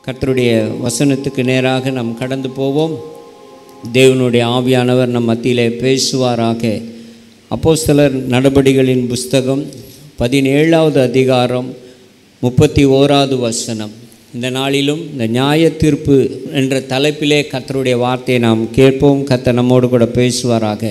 கர்த்தருடைய வசனத்துக்கு நேராக நாம் கடந்து போவோம் தேவனுடைய ஆவியானவர் நம் மத்தியிலே பேசுவாராக அப்போஸ்தலர் நடபடிகளின் புஸ்தகம் பதினேழாவது அதிகாரம் முப்பத்தி ஓராவது வசனம் இந்த நாளிலும் இந்த நியாய தீர்ப்பு என்ற தலைப்பிலே கர்த்தருடைய வார்த்தையை நாம் கேட்போம் கர்த்தர் நம்மோடு கூட பேசுவாராக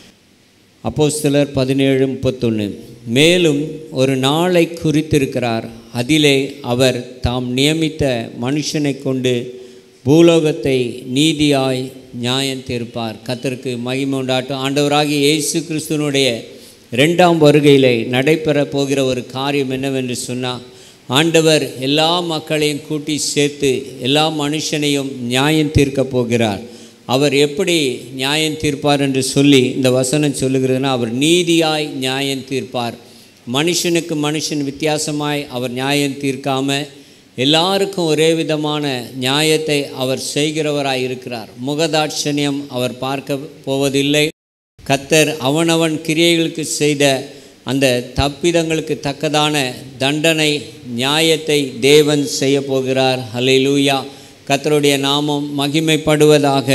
அப்போஸ்தலர் பதினேழு முப்பத்தொன்று மேலும் ஒரு நாளை குறித்திருக்கிறார் அதிலே அவர் தாம் நியமித்த மனுஷனை கொண்டு பூலோகத்தை நீதியாய் நியாயம் தீர்ப்பார் கத்தருக்கு மகிமை உண்டாட்டும் ஆண்டவராகிய இயேசு கிறிஸ்துவனுடைய ரெண்டாம் வருகையிலே நடைபெற போகிற ஒரு காரியம் என்னவென்று சொன்னால் ஆண்டவர் எல்லா மக்களையும் கூட்டி சேர்த்து எல்லா மனுஷனையும் நியாயம் தீர்க்கப் போகிறார் அவர் எப்படி நியாயம் தீர்ப்பார் என்று சொல்லி இந்த வசனம் சொல்லுகிறதுனா அவர் நீதியாய் நியாயம் தீர்ப்பார் மனுஷனுக்கு மனுஷன் வித்தியாசமாய் அவர் நியாயம் தீர்க்காம எல்லாருக்கும் ஒரே விதமான நியாயத்தை அவர் செய்கிறவராய் இருக்கிறார் முகதாட்சணியம் அவர் பார்க்க போவதில்லை கத்தர் அவனவன் கிரியைகளுக்கு செய்த அந்த தப்பிதங்களுக்கு தக்கதான தண்டனை நியாயத்தை தேவன் செய்ய போகிறார் ஹalleluya கத்தருடைய நாமம் மகிமைப்படுவதாக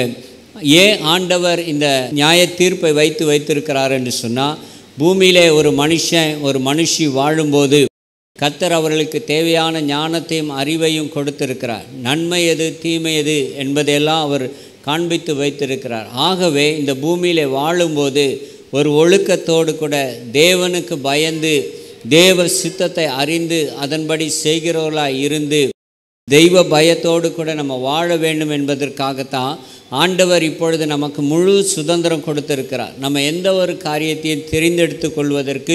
ஏன் ஆண்டவர் இந்த நியாய தீர்ப்பை வைத்து வைத்திருக்கிறார் என்று சொன்னால் பூமியிலே ஒரு மனுஷன் ஒரு மனுஷி வாழும்போது கத்தர் அவர்களுக்கு தேவையான ஞானத்தையும் அறிவையும் கொடுத்திருக்கிறார் நன்மை எது தீமை எது என்பதையெல்லாம் அவர் காண்பித்து வைத்திருக்கிறார் ஆகவே இந்த பூமியிலே வாழும்போது ஒரு ஒழுக்கத்தோடு கூட தேவனுக்கு பயந்து தேவ சித்தத்தை அறிந்து அதன்படி செய்கிறவர்களாய் இருந்து தெய்வ பயத்தோடு கூட நம்ம வாழ வேண்டும் என்பதற்காகத்தான் ஆண்டவர் இப்பொழுது நமக்கு முழு சுதந்திரம் கொடுத்திருக்கிறார் நம்ம எந்த ஒரு காரியத்தையும் தெரிந்தெடுத்து கொள்வதற்கு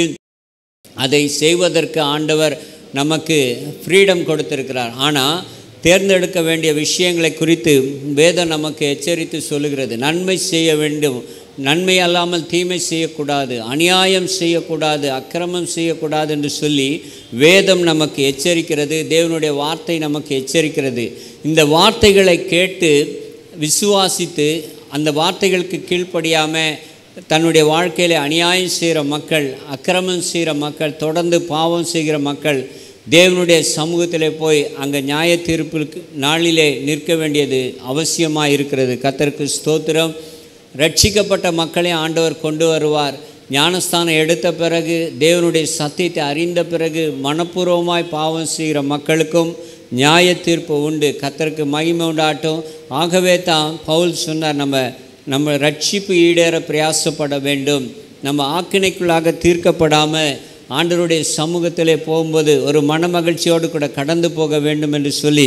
அதை செய்வதற்கு ஆண்டவர் நமக்கு ஃப்ரீடம் கொடுத்திருக்கிறார் ஆனால் தேர்ந்தெடுக்க வேண்டிய விஷயங்களை குறித்து வேதம் நமக்கு எச்சரித்து சொல்லுகிறது நன்மை செய்ய வேண்டும் நன்மை அல்லாமல் தீமை செய்யக்கூடாது அநியாயம் செய்யக்கூடாது அக்கிரமம் செய்யக்கூடாது என்று சொல்லி வேதம் நமக்கு எச்சரிக்கிறது தேவனுடைய வார்த்தை நமக்கு எச்சரிக்கிறது இந்த வார்த்தைகளை கேட்டு விசுவாசித்து அந்த வார்த்தைகளுக்கு கீழ்ப்படியாமல் தன்னுடைய வாழ்க்கையில் அநியாயம் செய்கிற மக்கள் அக்கிரமம் செய்கிற மக்கள் தொடர்ந்து பாவம் செய்கிற மக்கள் தேவனுடைய சமூகத்தில் போய் அங்கே நியாய தீர்ப்பிற்கு நாளிலே நிற்க வேண்டியது அவசியமாக இருக்கிறது கத்தருக்கு ஸ்தோத்திரம் ரட்சிக்கப்பட்ட மக்களை ஆண்டவர் கொண்டு வருவார் ஞானஸ்தானம் எடுத்த பிறகு தேவனுடைய சத்தியத்தை அறிந்த பிறகு மனப்பூர்வமாய் பாவம் செய்கிற மக்களுக்கும் நியாய தீர்ப்பு உண்டு கத்தருக்கு மகிமை உண்டாட்டும் ஆகவே தான் பவுல் சொன்னார் நம்ம நம்ம ரட்சிப்பு ஈடேற பிரயாசப்பட வேண்டும் நம்ம ஆக்கினைக்குள்ளாக தீர்க்கப்படாமல் ஆண்டருடைய சமூகத்திலே போகும்போது ஒரு மனமகிழ்ச்சியோடு கூட கடந்து போக வேண்டும் என்று சொல்லி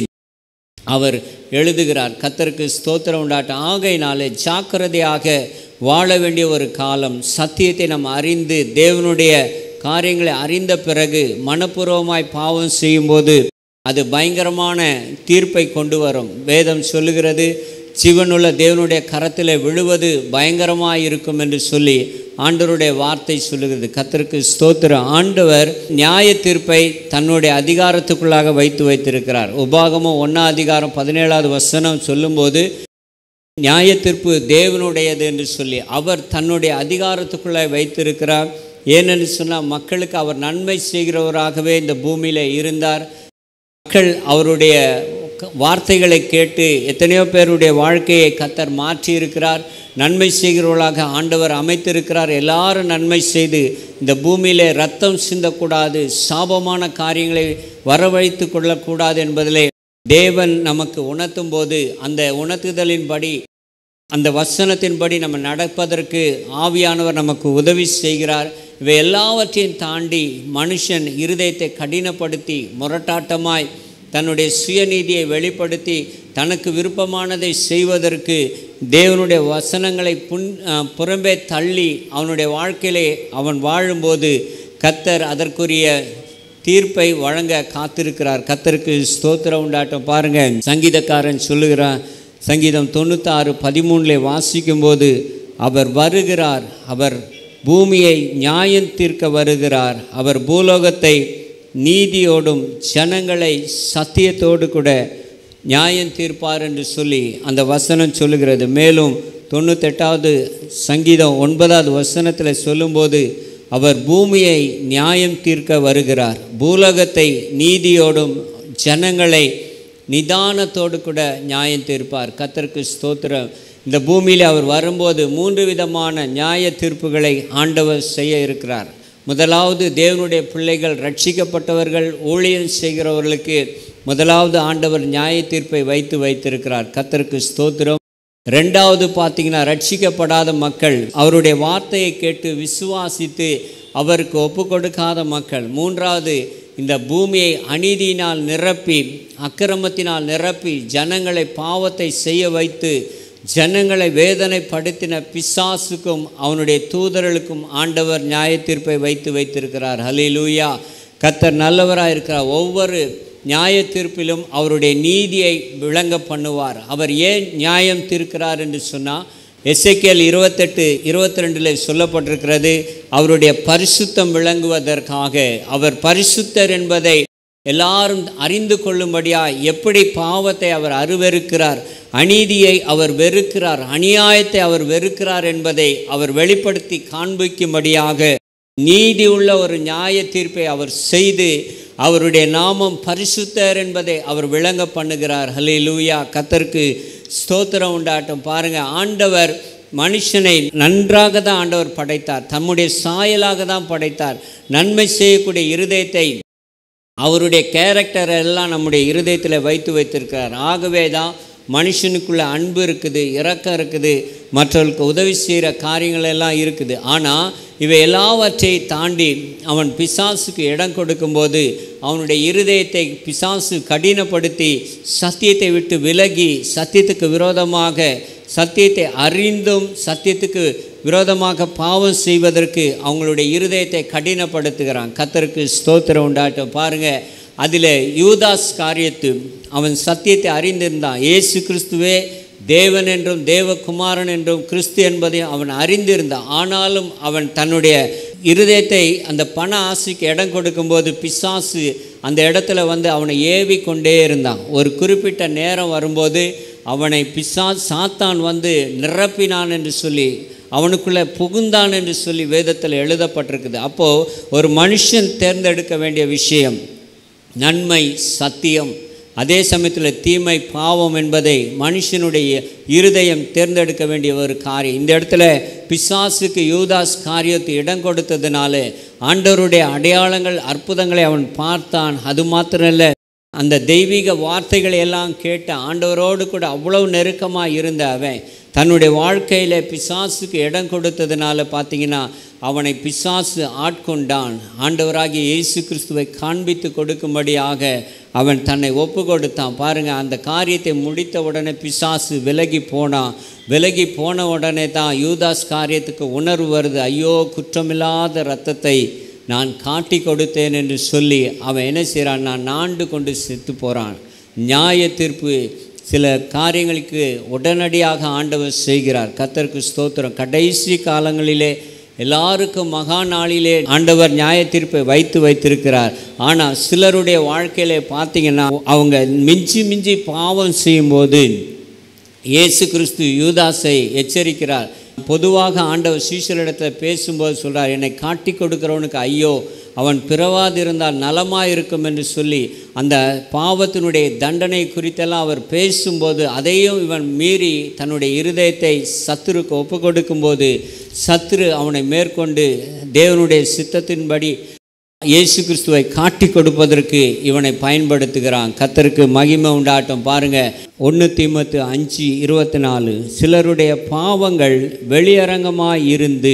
அவர் எழுதுகிறார் கத்தருக்கு ஸ்தோத்திரம் உண்டாட்டம் ஆகையினாலே ஜாக்கிரதையாக வாழ வேண்டிய ஒரு காலம் சத்தியத்தை நாம் அறிந்து தேவனுடைய காரியங்களை அறிந்த பிறகு மனப்பூர்வமாய் பாவம் செய்யும்போது அது பயங்கரமான தீர்ப்பை கொண்டு வரும் வேதம் சொல்லுகிறது ஜீவனுள்ள தேவனுடைய கரத்தில் விழுவது பயங்கரமாக இருக்கும் என்று சொல்லி ஆண்டவருடைய வார்த்தை சொல்லுகிறது கத்தருக்கு ஸ்தோத்திரம் ஆண்டவர் நியாய தீர்ப்பை தன்னுடைய அதிகாரத்துக்குள்ளாக வைத்து வைத்திருக்கிறார் உபாகமும் ஒன்றா அதிகாரம் பதினேழாவது வசனம் சொல்லும்போது நியாய தீர்ப்பு தேவனுடையது என்று சொல்லி அவர் தன்னுடைய அதிகாரத்துக்குள்ளே வைத்திருக்கிறார் ஏனென்று சொன்னால் மக்களுக்கு அவர் நன்மை செய்கிறவராகவே இந்த பூமியில் இருந்தார் மக்கள் அவருடைய வார்த்தைகளை கேட்டு எத்தனையோ பேருடைய வாழ்க்கையை கத்தர் மாற்றி இருக்கிறார் நன்மை செய்கிறவர்களாக ஆண்டவர் அமைத்திருக்கிறார் எல்லாரும் நன்மை செய்து இந்த பூமியிலே ரத்தம் சிந்தக்கூடாது சாபமான காரியங்களை வரவழைத்து கொள்ளக்கூடாது என்பதிலே தேவன் நமக்கு உணர்த்தும் போது அந்த உணர்த்துதலின்படி அந்த வசனத்தின்படி நம்ம நடப்பதற்கு ஆவியானவர் நமக்கு உதவி செய்கிறார் இவை எல்லாவற்றையும் தாண்டி மனுஷன் இருதயத்தை கடினப்படுத்தி முரட்டாட்டமாய் தன்னுடைய சுயநீதியை வெளிப்படுத்தி தனக்கு விருப்பமானதை செய்வதற்கு தேவனுடைய வசனங்களை புன் புறம்பே தள்ளி அவனுடைய வாழ்க்கையிலே அவன் வாழும்போது கத்தர் அதற்குரிய தீர்ப்பை வழங்க காத்திருக்கிறார் கத்தருக்கு ஸ்தோத்திரம் உண்டாட்டம் பாருங்கள் சங்கீதக்காரன் சொல்லுகிறான் சங்கீதம் தொண்ணூத்தாறு பதிமூணில் வாசிக்கும்போது அவர் வருகிறார் அவர் பூமியை நியாயம் தீர்க்க வருகிறார் அவர் பூலோகத்தை நீதியோடும் ஜனங்களை சத்தியத்தோடு கூட நியாயம் தீர்ப்பார் என்று சொல்லி அந்த வசனம் சொல்லுகிறது மேலும் தொண்ணூத்தெட்டாவது சங்கீதம் ஒன்பதாவது வசனத்தில் சொல்லும்போது அவர் பூமியை நியாயம் தீர்க்க வருகிறார் பூலோகத்தை நீதியோடும் ஜனங்களை நிதானத்தோடு கூட நியாயம் தீர்ப்பார் கத்தருக்கு ஸ்தோத்திரம் இந்த பூமியில் அவர் வரும்போது மூன்று விதமான நியாய தீர்ப்புகளை ஆண்டவர் செய்ய இருக்கிறார் முதலாவது தேவனுடைய பிள்ளைகள் ரட்சிக்கப்பட்டவர்கள் ஊழியம் செய்கிறவர்களுக்கு முதலாவது ஆண்டவர் நியாய தீர்ப்பை வைத்து வைத்திருக்கிறார் கத்தருக்கு ஸ்தோத்திரம் ரெண்டாவது பார்த்தீங்கன்னா ரட்சிக்கப்படாத மக்கள் அவருடைய வார்த்தையை கேட்டு விசுவாசித்து அவருக்கு ஒப்பு கொடுக்காத மக்கள் மூன்றாவது இந்த பூமியை அநீதியினால் நிரப்பி அக்கிரமத்தினால் நிரப்பி ஜனங்களை பாவத்தை செய்ய வைத்து ஜனங்களை வேதனைப்படுத்தின பிசாசுக்கும் அவனுடைய தூதர்களுக்கும் ஆண்டவர் நியாய தீர்ப்பை வைத்து வைத்திருக்கிறார் ஹலிலூயா கத்தர் நல்லவராக இருக்கிறார் ஒவ்வொரு நியாய தீர்ப்பிலும் அவருடைய நீதியை விளங்க பண்ணுவார் அவர் ஏன் நியாயம் தீர்க்கிறார் என்று சொன்னால் எஸ்ஐகேல் இருபத்தெட்டு இருபத்தி ரெண்டில் சொல்லப்பட்டிருக்கிறது அவருடைய பரிசுத்தம் விளங்குவதற்காக அவர் பரிசுத்தர் என்பதை எல்லாரும் அறிந்து கொள்ளும்படியாக எப்படி பாவத்தை அவர் அருவெருக்கிறார் அநீதியை அவர் வெறுக்கிறார் அநியாயத்தை அவர் வெறுக்கிறார் என்பதை அவர் வெளிப்படுத்தி காண்பிக்கும்படியாக நீதி உள்ள ஒரு நியாய தீர்ப்பை அவர் செய்து அவருடைய நாமம் பரிசுத்தர் என்பதை அவர் விளங்க பண்ணுகிறார் ஹலே லூயா கத்தருக்கு ஸ்தோத்திரம் உண்டாட்டம் பாருங்க ஆண்டவர் மனுஷனை நன்றாக தான் ஆண்டவர் படைத்தார் தம்முடைய சாயலாக தான் படைத்தார் நன்மை செய்யக்கூடிய இருதயத்தை அவருடைய கேரக்டரை எல்லாம் நம்முடைய இருதயத்தில் வைத்து வைத்திருக்கிறார் ஆகவே தான் மனுஷனுக்குள்ள அன்பு இருக்குது இரக்கம் இருக்குது மற்றவர்களுக்கு உதவி செய்கிற காரியங்கள் எல்லாம் இருக்குது ஆனால் இவை எல்லாவற்றை தாண்டி அவன் பிசாசுக்கு இடம் கொடுக்கும்போது அவனுடைய இருதயத்தை பிசாசு கடினப்படுத்தி சத்தியத்தை விட்டு விலகி சத்தியத்துக்கு விரோதமாக சத்தியத்தை அறிந்தும் சத்தியத்துக்கு விரோதமாக பாவம் செய்வதற்கு அவங்களுடைய இருதயத்தை கடினப்படுத்துகிறான் கத்தருக்கு ஸ்தோத்திரம் உண்டாட்டம் பாருங்கள் அதில் யூதாஸ் காரியத்து அவன் சத்தியத்தை அறிந்திருந்தான் இயேசு கிறிஸ்துவே தேவன் என்றும் தேவகுமாரன் என்றும் கிறிஸ்து என்பதையும் அவன் அறிந்திருந்தான் ஆனாலும் அவன் தன்னுடைய இருதயத்தை அந்த பண ஆசைக்கு இடம் கொடுக்கும்போது பிசாசு அந்த இடத்துல வந்து அவனை ஏவி கொண்டே இருந்தான் ஒரு குறிப்பிட்ட நேரம் வரும்போது அவனை பிசா சாத்தான் வந்து நிரப்பினான் என்று சொல்லி அவனுக்குள்ளே புகுந்தான் என்று சொல்லி வேதத்தில் எழுதப்பட்டிருக்குது அப்போது ஒரு மனுஷன் தேர்ந்தெடுக்க வேண்டிய விஷயம் நன்மை சத்தியம் அதே சமயத்தில் தீமை பாவம் என்பதை மனுஷனுடைய இருதயம் தேர்ந்தெடுக்க வேண்டிய ஒரு காரியம் இந்த இடத்துல பிசாசுக்கு யூதாஸ் காரியத்தை இடம் கொடுத்ததுனால ஆண்டவருடைய அடையாளங்கள் அற்புதங்களை அவன் பார்த்தான் அது மாத்திரமல்ல அந்த தெய்வீக வார்த்தைகளை எல்லாம் கேட்ட ஆண்டவரோடு கூட அவ்வளவு நெருக்கமாக இருந்த அவன் தன்னுடைய வாழ்க்கையில் பிசாசுக்கு இடம் கொடுத்ததுனால பார்த்தீங்கன்னா அவனை பிசாசு ஆட்கொண்டான் ஆண்டவராகிய இயேசு கிறிஸ்துவை காண்பித்து கொடுக்கும்படியாக அவன் தன்னை ஒப்பு கொடுத்தான் பாருங்கள் அந்த காரியத்தை முடித்த உடனே பிசாசு விலகி போனான் விலகி போன உடனே தான் யூதாஸ் காரியத்துக்கு உணர்வு வருது ஐயோ குற்றமில்லாத இரத்தத்தை நான் காட்டி கொடுத்தேன் என்று சொல்லி அவன் என்ன செய்கிறான் நான் நாண்டு கொண்டு செத்து போகிறான் நியாய தீர்ப்பு சில காரியங்களுக்கு உடனடியாக ஆண்டவர் செய்கிறார் கத்தருக்கு ஸ்தோத்திரம் கடைசி காலங்களிலே எல்லாருக்கும் மகா நாளிலே ஆண்டவர் நியாய தீர்ப்பை வைத்து வைத்திருக்கிறார் ஆனால் சிலருடைய வாழ்க்கையில பார்த்தீங்கன்னா அவங்க மிஞ்சி மிஞ்சி பாவம் செய்யும்போது இயேசு கிறிஸ்து யூதாஸை எச்சரிக்கிறார் பொதுவாக ஆண்டவர் சீஷரிடத்தில் பேசும்போது சொல்கிறார் என்னை காட்டி கொடுக்கிறவனுக்கு ஐயோ அவன் பிறவாதிருந்தால் நலமாக இருக்கும் என்று சொல்லி அந்த பாவத்தினுடைய தண்டனை குறித்தெல்லாம் அவர் பேசும்போது அதையும் இவன் மீறி தன்னுடைய இருதயத்தை சத்துருக்கு ஒப்பு கொடுக்கும்போது சத்துரு அவனை மேற்கொண்டு தேவனுடைய சித்தத்தின்படி இயேசு கிறிஸ்துவை காட்டி கொடுப்பதற்கு இவனை பயன்படுத்துகிறான் கத்தருக்கு மகிமை உண்டாட்டம் பாருங்க ஒன்று தீமத்து அஞ்சு இருபத்தி நாலு சிலருடைய பாவங்கள் வெளியரங்கமாய் இருந்து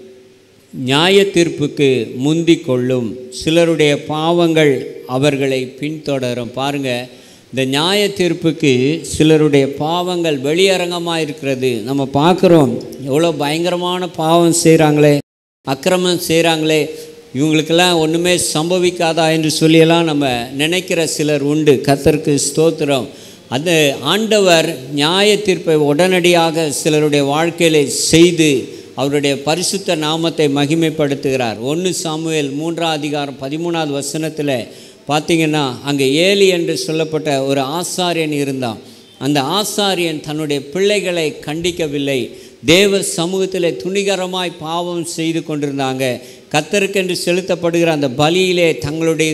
நியாய தீர்ப்புக்கு முந்தி கொள்ளும் சிலருடைய பாவங்கள் அவர்களை பின்தொடரும் பாருங்க இந்த நியாய தீர்ப்புக்கு சிலருடைய பாவங்கள் வெளியரங்கமாக இருக்கிறது நம்ம பார்க்குறோம் எவ்வளோ பயங்கரமான பாவம் செய்கிறாங்களே அக்கிரமம் செய்கிறாங்களே இவங்களுக்கெல்லாம் ஒன்றுமே சம்பவிக்காதா என்று சொல்லியெல்லாம் நம்ம நினைக்கிற சிலர் உண்டு கத்தருக்கு ஸ்தோத்திரம் அந்த ஆண்டவர் நியாய தீர்ப்பை உடனடியாக சிலருடைய வாழ்க்கையில செய்து அவருடைய பரிசுத்த நாமத்தை மகிமைப்படுத்துகிறார் ஒன்று சாமுவேல் மூன்றாம் அதிகாரம் பதிமூணாவது வசனத்தில் பார்த்தீங்கன்னா அங்கே ஏலி என்று சொல்லப்பட்ட ஒரு ஆசாரியன் இருந்தான் அந்த ஆசாரியன் தன்னுடைய பிள்ளைகளை கண்டிக்கவில்லை தேவ சமூகத்தில் துணிகரமாய் பாவம் செய்து கொண்டிருந்தாங்க கத்தருக்கென்று செலுத்தப்படுகிற அந்த பலியிலே தங்களுடைய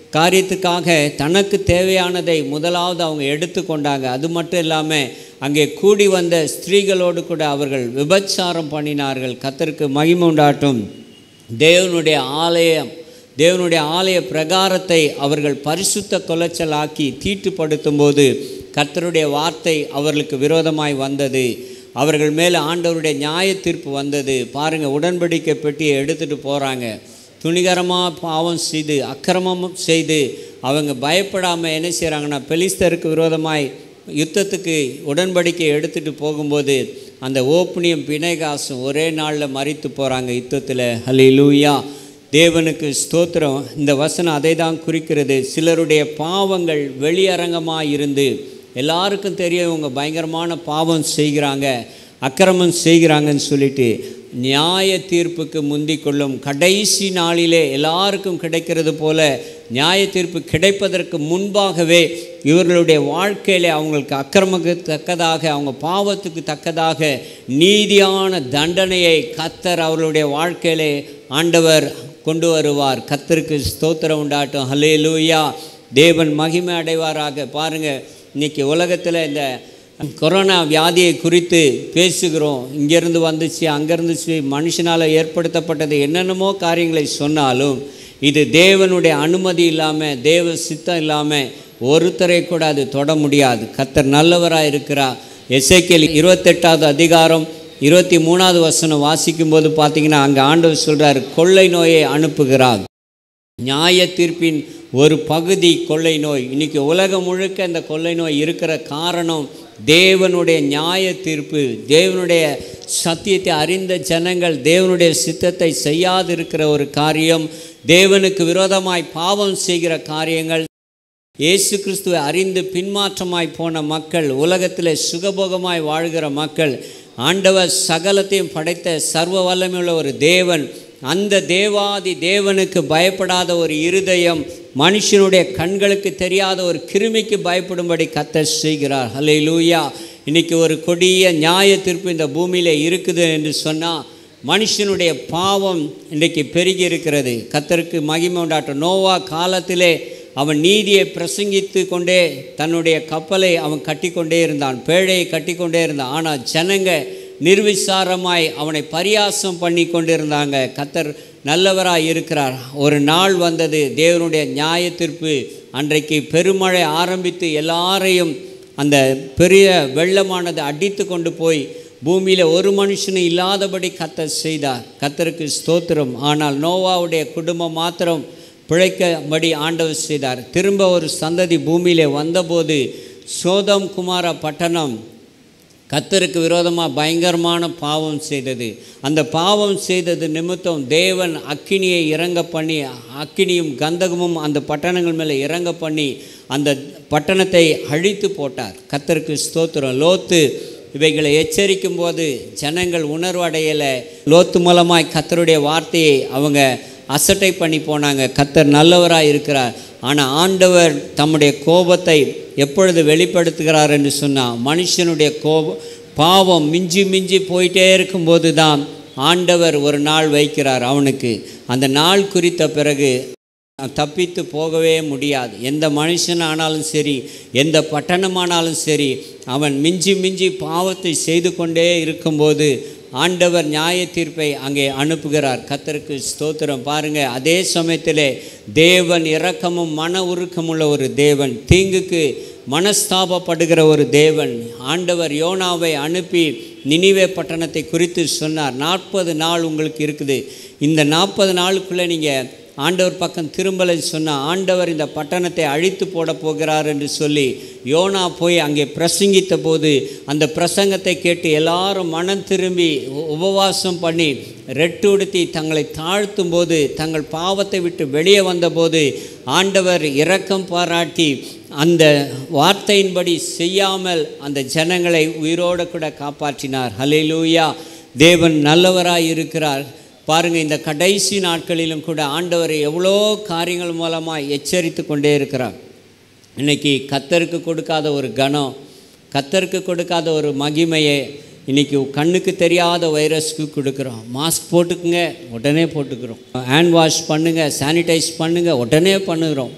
காரியத்துக்காக தனக்கு தேவையானதை முதலாவது அவங்க எடுத்துக்கொண்டாங்க அது மட்டும் இல்லாமல் அங்கே கூடி வந்த ஸ்திரீகளோடு கூட அவர்கள் விபச்சாரம் பண்ணினார்கள் கத்தருக்கு மகிமை உண்டாட்டும் தேவனுடைய ஆலயம் தேவனுடைய ஆலய பிரகாரத்தை அவர்கள் பரிசுத்த கொலைச்சலாக்கி தீட்டுப்படுத்தும் போது கர்த்தருடைய வார்த்தை அவர்களுக்கு விரோதமாய் வந்தது அவர்கள் மேலே ஆண்டவருடைய நியாய தீர்ப்பு வந்தது பாருங்கள் உடன்படிக்கை பெட்டியை எடுத்துகிட்டு போகிறாங்க துணிகரமாக பாவம் செய்து அக்கிரமம் செய்து அவங்க பயப்படாமல் என்ன செய்கிறாங்கன்னா பெலிஸ்தருக்கு விரோதமாய் யுத்தத்துக்கு உடன்படிக்கை எடுத்துகிட்டு போகும்போது அந்த ஓப்புனியும் பிணைகாசும் ஒரே நாளில் மறித்து போகிறாங்க யுத்தத்தில் ஹலிலூயா தேவனுக்கு ஸ்தோத்திரம் இந்த வசனம் அதை தான் குறிக்கிறது சிலருடைய பாவங்கள் வெளியரங்கமாக இருந்து எல்லாருக்கும் தெரியும் இவங்க பயங்கரமான பாவம் செய்கிறாங்க அக்கிரமம் செய்கிறாங்கன்னு சொல்லிட்டு நியாய தீர்ப்புக்கு முந்திக் கொள்ளும் கடைசி நாளிலே எல்லாருக்கும் கிடைக்கிறது போல நியாய தீர்ப்பு கிடைப்பதற்கு முன்பாகவே இவர்களுடைய வாழ்க்கையில் அவங்களுக்கு அக்கிரமக்கு தக்கதாக அவங்க பாவத்துக்கு தக்கதாக நீதியான தண்டனையை கத்தர் அவர்களுடைய வாழ்க்கையிலே ஆண்டவர் கொண்டு வருவார் கத்தருக்கு ஸ்தோத்திரம் உண்டாட்டும் ஹலே லூயா தேவன் மகிமை அடைவாராக பாருங்கள் இன்றைக்கி உலகத்தில் இந்த கொரோனா வியாதியை குறித்து பேசுகிறோம் இங்கேருந்து வந்துச்சு அங்கேருந்துச்சு மனுஷனால் ஏற்படுத்தப்பட்டது என்னென்னமோ காரியங்களை சொன்னாலும் இது தேவனுடைய அனுமதி இல்லாமல் தேவ சித்தம் இல்லாமல் ஒருத்தரை கூட அது தொட முடியாது கத்தர் நல்லவராக இருக்கிறார் எஸ்ஐக்கியல் இருபத்தெட்டாவது அதிகாரம் இருபத்தி மூணாவது வசனம் வாசிக்கும்போது பார்த்தீங்கன்னா அங்கே ஆண்டவர் சொல்கிறார் கொள்ளை நோயை அனுப்புகிறார் நியாய தீர்ப்பின் ஒரு பகுதி கொள்ளை நோய் இன்னைக்கு உலகம் முழுக்க இந்த கொள்ளை நோய் இருக்கிற காரணம் தேவனுடைய நியாய தீர்ப்பு தேவனுடைய சத்தியத்தை அறிந்த ஜனங்கள் தேவனுடைய சித்தத்தை செய்யாது இருக்கிற ஒரு காரியம் தேவனுக்கு விரோதமாய் பாவம் செய்கிற காரியங்கள் இயேசு கிறிஸ்துவை அறிந்து பின்மாற்றமாய் போன மக்கள் உலகத்தில் சுகபோகமாய் வாழ்கிற மக்கள் ஆண்டவர் சகலத்தையும் படைத்த சர்வ வல்லமையுள்ள ஒரு தேவன் அந்த தேவாதி தேவனுக்கு பயப்படாத ஒரு இருதயம் மனுஷனுடைய கண்களுக்கு தெரியாத ஒரு கிருமிக்கு பயப்படும்படி கத்த செய்கிறார் ஹலே லூயா இன்னைக்கு ஒரு கொடிய நியாய தீர்ப்பு இந்த பூமியில் இருக்குது என்று சொன்னால் மனுஷனுடைய பாவம் இன்றைக்கு பெருகி இருக்கிறது கத்தருக்கு மகிமை உண்டாட்டம் நோவா காலத்திலே அவன் நீதியை பிரசங்கித்து கொண்டே தன்னுடைய கப்பலை அவன் கட்டிக்கொண்டே இருந்தான் பேழையை கட்டிக்கொண்டே இருந்தான் ஆனால் ஜனங்க நிர்விசாரமாய் அவனை பரியாசம் பண்ணி கொண்டிருந்தாங்க கத்தர் நல்லவராய் இருக்கிறார் ஒரு நாள் வந்தது தேவனுடைய நியாய தீர்ப்பு அன்றைக்கு பெருமழை ஆரம்பித்து எல்லாரையும் அந்த பெரிய வெள்ளமானது அடித்து கொண்டு போய் பூமியில் ஒரு மனுஷனும் இல்லாதபடி கத்தர் செய்தார் கத்தருக்கு ஸ்தோத்திரம் ஆனால் நோவாவுடைய குடும்பம் மாத்திரம் பிழைக்கபடி ஆண்டவர் செய்தார் திரும்ப ஒரு சந்ததி பூமியிலே வந்தபோது சோதம் குமார பட்டணம் கத்தருக்கு விரோதமாக பயங்கரமான பாவம் செய்தது அந்த பாவம் செய்தது நிமித்தம் தேவன் அக்கினியை இறங்க பண்ணி அக்கினியும் கந்தகமும் அந்த பட்டணங்கள் மேலே இறங்க பண்ணி அந்த பட்டணத்தை அழித்து போட்டார் கத்தருக்கு ஸ்தோத்திரம் லோத்து இவைகளை எச்சரிக்கும் போது ஜனங்கள் உணர்வடையலை லோத்து மூலமாய் கத்தருடைய வார்த்தையை அவங்க அசட்டை பண்ணி போனாங்க கத்தர் நல்லவராக இருக்கிறார் ஆனால் ஆண்டவர் தம்முடைய கோபத்தை எப்பொழுது வெளிப்படுத்துகிறார் என்று சொன்னால் மனுஷனுடைய கோபம் பாவம் மிஞ்சி மிஞ்சி போயிட்டே இருக்கும்போது தான் ஆண்டவர் ஒரு நாள் வைக்கிறார் அவனுக்கு அந்த நாள் குறித்த பிறகு தப்பித்து போகவே முடியாது எந்த மனுஷன் ஆனாலும் சரி எந்த பட்டணமானாலும் சரி அவன் மிஞ்சி மிஞ்சி பாவத்தை செய்து கொண்டே இருக்கும்போது ஆண்டவர் நியாய தீர்ப்பை அங்கே அனுப்புகிறார் கத்தருக்கு ஸ்தோத்திரம் பாருங்க அதே சமயத்திலே தேவன் இரக்கமும் மன உருக்கமுள்ள ஒரு தேவன் தீங்குக்கு மனஸ்தாபப்படுகிற ஒரு தேவன் ஆண்டவர் யோனாவை அனுப்பி நினிவே பட்டணத்தை குறித்து சொன்னார் நாற்பது நாள் உங்களுக்கு இருக்குது இந்த நாற்பது நாளுக்குள்ளே நீங்கள் ஆண்டவர் பக்கம் திரும்பலை சொன்னால் ஆண்டவர் இந்த பட்டணத்தை அழித்து போட போகிறார் என்று சொல்லி யோனா போய் அங்கே பிரசங்கித்த போது அந்த பிரசங்கத்தை கேட்டு எல்லாரும் மனம் திரும்பி உ- உபவாசம் பண்ணி ரெட்டு உடுத்தி தங்களை தாழ்த்தும் போது தங்கள் பாவத்தை விட்டு வெளியே வந்தபோது ஆண்டவர் இரக்கம் பாராட்டி அந்த வார்த்தையின்படி செய்யாமல் அந்த ஜனங்களை உயிரோடு கூட காப்பாற்றினார் ஹalleluya தேவன் நல்லவராய் இருக்கிறார் பாருங்கள் இந்த கடைசி நாட்களிலும் கூட ஆண்டவர் எவ்வளோ காரியங்கள் மூலமாக எச்சரித்து கொண்டே இருக்கிறார் இன்னைக்கு கத்தருக்கு கொடுக்காத ஒரு கணம் கத்தருக்கு கொடுக்காத ஒரு மகிமையை இன்னைக்கு கண்ணுக்கு தெரியாத வைரஸ்க்கு கொடுக்குறோம் மாஸ்க் போட்டுக்குங்க உடனே போட்டுக்கிறோம் ஹேண்ட் வாஷ் பண்ணுங்கள் சானிடைஸ் பண்ணுங்கள் உடனே பண்ணுகிறோம்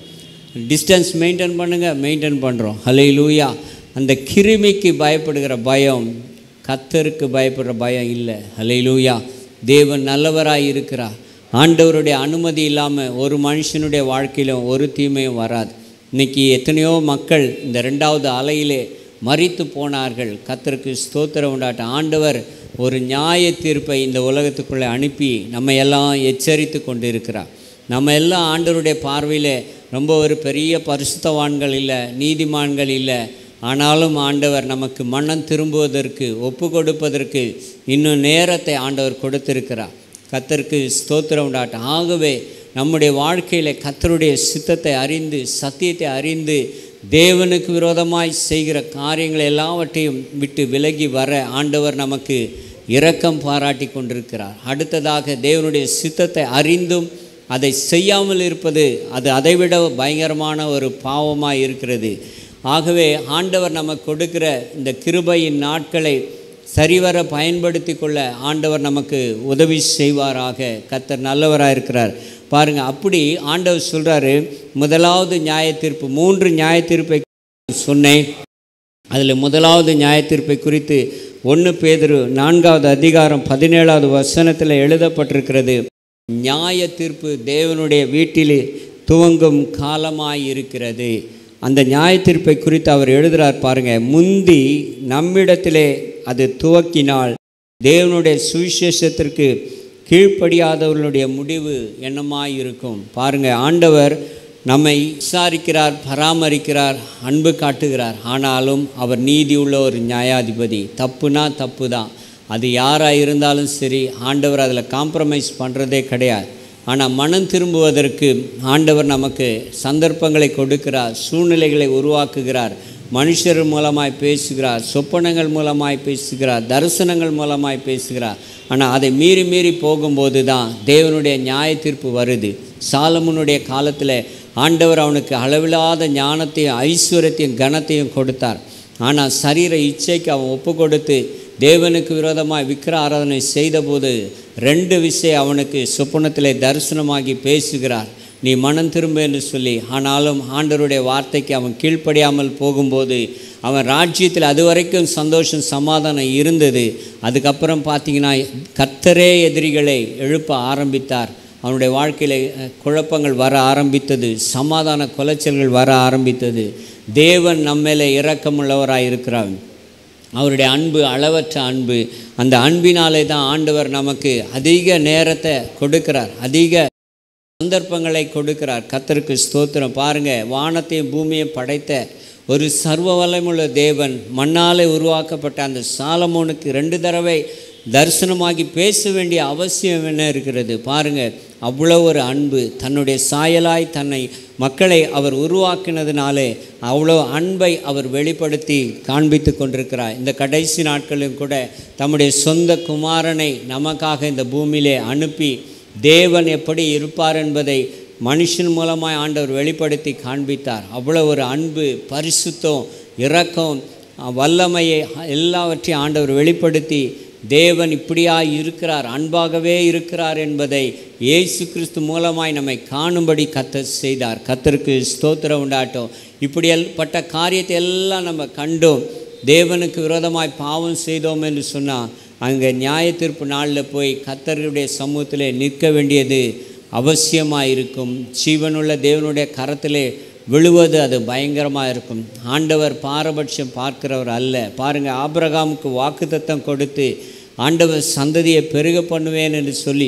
டிஸ்டன்ஸ் மெயின்டைன் பண்ணுங்கள் மெயின்டைன் பண்ணுறோம் ஹலே லூயா அந்த கிருமிக்கு பயப்படுகிற பயம் கத்தருக்கு பயப்படுற பயம் இல்லை ஹலே லூயா தேவன் நல்லவராய் இருக்கிறார் ஆண்டவருடைய அனுமதி இல்லாமல் ஒரு மனுஷனுடைய வாழ்க்கையிலும் ஒரு தீமையும் வராது இன்றைக்கி எத்தனையோ மக்கள் இந்த ரெண்டாவது அலையிலே மறித்து போனார்கள் கத்தருக்கு ஸ்தோத்திரம் உண்டாட்ட ஆண்டவர் ஒரு நியாய தீர்ப்பை இந்த உலகத்துக்குள்ளே அனுப்பி நம்ம எல்லாம் எச்சரித்து கொண்டு இருக்கிறார் நம்ம எல்லாம் ஆண்டவருடைய பார்வையில் ரொம்ப ஒரு பெரிய பரிசுத்தவான்கள் இல்லை நீதிமான்கள் இல்லை ஆனாலும் ஆண்டவர் நமக்கு மனம் திரும்புவதற்கு ஒப்பு கொடுப்பதற்கு இன்னும் நேரத்தை ஆண்டவர் கொடுத்திருக்கிறார் கத்தருக்கு ஸ்தோத்திரம் உண்டாட்டம் ஆகவே நம்முடைய வாழ்க்கையில் கத்தருடைய சித்தத்தை அறிந்து சத்தியத்தை அறிந்து தேவனுக்கு விரோதமாய் செய்கிற காரியங்கள் எல்லாவற்றையும் விட்டு விலகி வர ஆண்டவர் நமக்கு இரக்கம் பாராட்டி கொண்டிருக்கிறார் அடுத்ததாக தேவனுடைய சித்தத்தை அறிந்தும் அதை செய்யாமல் இருப்பது அது அதைவிட பயங்கரமான ஒரு பாவமாக இருக்கிறது ஆகவே ஆண்டவர் நமக்கு கொடுக்கிற இந்த கிருபையின் நாட்களை சரிவர பயன்படுத்தி கொள்ள ஆண்டவர் நமக்கு உதவி செய்வாராக கத்தர் நல்லவராக இருக்கிறார் பாருங்கள் அப்படி ஆண்டவர் சொல்கிறாரு முதலாவது நியாயத்தீர்ப்பு மூன்று நியாயத்தீர்ப்பை சொன்னேன் அதில் முதலாவது நியாயத்தீர்ப்பை குறித்து ஒன்று பேதரு நான்காவது அதிகாரம் பதினேழாவது வசனத்தில் எழுதப்பட்டிருக்கிறது நியாய தீர்ப்பு தேவனுடைய வீட்டில் துவங்கும் காலமாயிருக்கிறது அந்த நியாய தீர்ப்பை குறித்து அவர் எழுதுகிறார் பாருங்க முந்தி நம்மிடத்திலே அது துவக்கினால் தேவனுடைய சுவிசேஷத்திற்கு கீழ்ப்படியாதவர்களுடைய முடிவு என்னமாயிருக்கும் பாருங்க ஆண்டவர் நம்மை விசாரிக்கிறார் பராமரிக்கிறார் அன்பு காட்டுகிறார் ஆனாலும் அவர் நீதி உள்ள ஒரு நியாயாதிபதி தப்புனா தப்பு தான் அது யாராக இருந்தாலும் சரி ஆண்டவர் அதில் காம்ப்ரமைஸ் பண்ணுறதே கிடையாது ஆனால் மனம் திரும்புவதற்கு ஆண்டவர் நமக்கு சந்தர்ப்பங்களை கொடுக்கிறார் சூழ்நிலைகளை உருவாக்குகிறார் மனுஷர் மூலமாய் பேசுகிறார் சொப்பனங்கள் மூலமாய் பேசுகிறார் தரிசனங்கள் மூலமாய் பேசுகிறார் ஆனால் அதை மீறி மீறி போகும்போது தான் தேவனுடைய நியாய தீர்ப்பு வருது சாலமுனுடைய காலத்தில் ஆண்டவர் அவனுக்கு அளவில்லாத ஞானத்தையும் ஐஸ்வர்யத்தையும் கனத்தையும் கொடுத்தார் ஆனால் சரீர இச்சைக்கு அவன் ஒப்பு கொடுத்து தேவனுக்கு விரோதமாக விக்கிர ஆராதனை செய்தபோது ரெண்டு விஷயம் அவனுக்கு சொப்பனத்தில் தரிசனமாகி பேசுகிறார் நீ மனம் திரும்ப என்று சொல்லி ஆனாலும் ஆண்டவருடைய வார்த்தைக்கு அவன் கீழ்ப்படியாமல் போகும்போது அவன் ராஜ்யத்தில் அது வரைக்கும் சந்தோஷம் சமாதானம் இருந்தது அதுக்கப்புறம் பார்த்தீங்கன்னா கத்தரே எதிரிகளை எழுப்ப ஆரம்பித்தார் அவனுடைய வாழ்க்கையில் குழப்பங்கள் வர ஆரம்பித்தது சமாதான குலைச்சல்கள் வர ஆரம்பித்தது தேவன் நம்மேலே இரக்கமுள்ளவராக இருக்கிறார் அவருடைய அன்பு அளவற்ற அன்பு அந்த அன்பினாலே தான் ஆண்டவர் நமக்கு அதிக நேரத்தை கொடுக்கிறார் அதிக சந்தர்ப்பங்களை கொடுக்கிறார் கத்தருக்கு ஸ்தோத்திரம் பாருங்கள் வானத்தையும் பூமியையும் படைத்த ஒரு சர்வ வல்லமுள்ள தேவன் மண்ணாலே உருவாக்கப்பட்ட அந்த சாலமோனுக்கு ரெண்டு தடவை தரிசனமாகி பேச வேண்டிய அவசியம் என்ன இருக்கிறது பாருங்கள் அவ்வளோ ஒரு அன்பு தன்னுடைய சாயலாய் தன்னை மக்களை அவர் உருவாக்கினதுனாலே அவ்வளோ அன்பை அவர் வெளிப்படுத்தி காண்பித்து கொண்டிருக்கிறார் இந்த கடைசி நாட்களிலும் கூட தம்முடைய சொந்த குமாரனை நமக்காக இந்த பூமியிலே அனுப்பி தேவன் எப்படி இருப்பார் என்பதை மனுஷன் மூலமாய் ஆண்டவர் வெளிப்படுத்தி காண்பித்தார் அவ்வளோ ஒரு அன்பு பரிசுத்தம் இரக்கம் வல்லமையை எல்லாவற்றையும் ஆண்டவர் வெளிப்படுத்தி தேவன் இப்படியா இருக்கிறார் அன்பாகவே இருக்கிறார் என்பதை இயேசு கிறிஸ்து மூலமாய் நம்மை காணும்படி கத்த செய்தார் கத்தருக்கு ஸ்தோத்திரம் உண்டாட்டும் இப்படிப்பட்ட காரியத்தை எல்லாம் நம்ம கண்டோம் தேவனுக்கு விரோதமாய் பாவம் செய்தோம் என்று சொன்னால் அங்கே நியாய தீர்ப்பு நாளில் போய் கத்தருடைய சமூகத்தில் நிற்க வேண்டியது அவசியமாக இருக்கும் ஜீவனுள்ள தேவனுடைய கரத்திலே விழுவது அது பயங்கரமாக இருக்கும் ஆண்டவர் பாரபட்சம் பார்க்கிறவர் அல்ல பாருங்கள் ஆபிரகாமுக்கு வாக்குத்தத்தம் கொடுத்து ஆண்டவர் சந்ததியை பெருக பண்ணுவேன் என்று சொல்லி